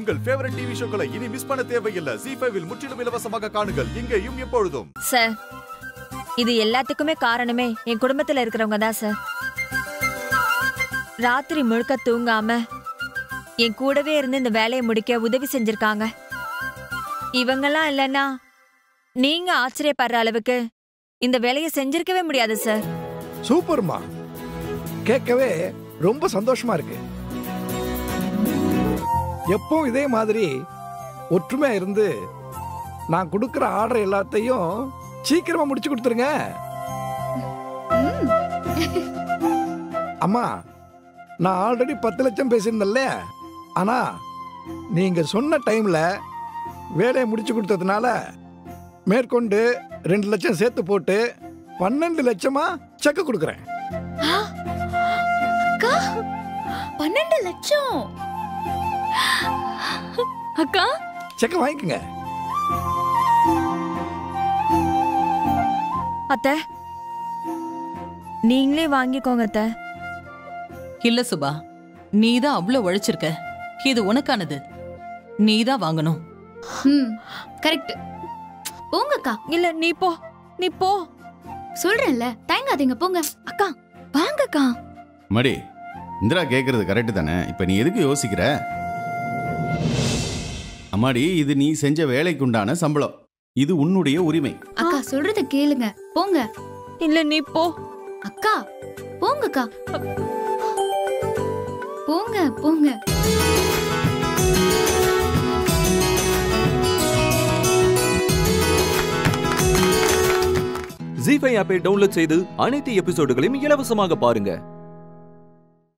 உங்கள் favourite TV ஷோக்களை இனி miss பண்ண தேவையில்லை ஜி ஃபைவில் முற்றிலும் இலவசமாக காணுங்கள் இங்கேயும் எப்பொழுதும் சார் இது எல்லாத்துக்குமே காரணமே என் குடும்பத்துல இருக்கிறவங்க தான் சார் ராத்திரி முழுக்க தூங்காம என் கூடவே இருந்து இந்த வேலையை முடிக்க உதவி செஞ்சிருக்காங்க இவங்கெல்லாம் இல்லைன்னா நீங்க ஆச்சரியப்படுற அளவுக்கு இந்த வேலையை செஞ்சிருக்கவே முடியாது சார் சூப்பர்மா கேட்கவே ரொம்ப சந்தோஷமா இருக்கு எப்பவும் இதே மாதிரி ஒற்றுமையா இருந்து நான் கொடுக்குற ஆர்டர் எல்லாத்தையும் சீக்கிரமா முடிச்சு கொடுத்துருங்க அம்மா நான் ஆல்ரெடி பத்து லட்சம் பேசியிருந்தேன்ல ஆனா நீங்க சொன்ன டைம்ல வேலையை முடிச்சு கொடுத்ததுனால மேற்கொண்டு ரெண்டு லட்சம் சேர்த்து போட்டு பன்னெண்டு லட்சமா செக் கொடுக்குறேன் அக்கா பன்னெண்டு லட்சம் அக்கா செக்கை வாங்கிக்கோங்க அத்தை நீங்களே வாங்கிக்கோங்க அத்தை இல்ல சுபா நீதான் அவ்வளவு உழைச்சிருக்க இது உனக்கானது நீதான் வாங்கணும் ம் கரெக்ட் போங்கக்கா இல்ல நீ போ நீ போ சொல்றேன்ல தயங்காதீங்க போங்க அக்கா வாங்கக்கா மடி இந்திரா கேட்கறது கரெக்டு தானே இப்போ நீ எதுக்கு யோசிக்கிற அம்மாடி இது நீ செஞ்ச வேலைக்கு உண்டான சம்பளம் இது உன்னுடைய உரிமை அக்கா சொல்றத கேளுங்க போங்க இல்ல நீ போ அக்கா போங்கக்கா போங்க போங்க ஜி ஃபைவ் ஆப்பை டவுன்லோட் செய்து அனைத்து எபிசோடுகளையும் இலவசமாக பாருங்க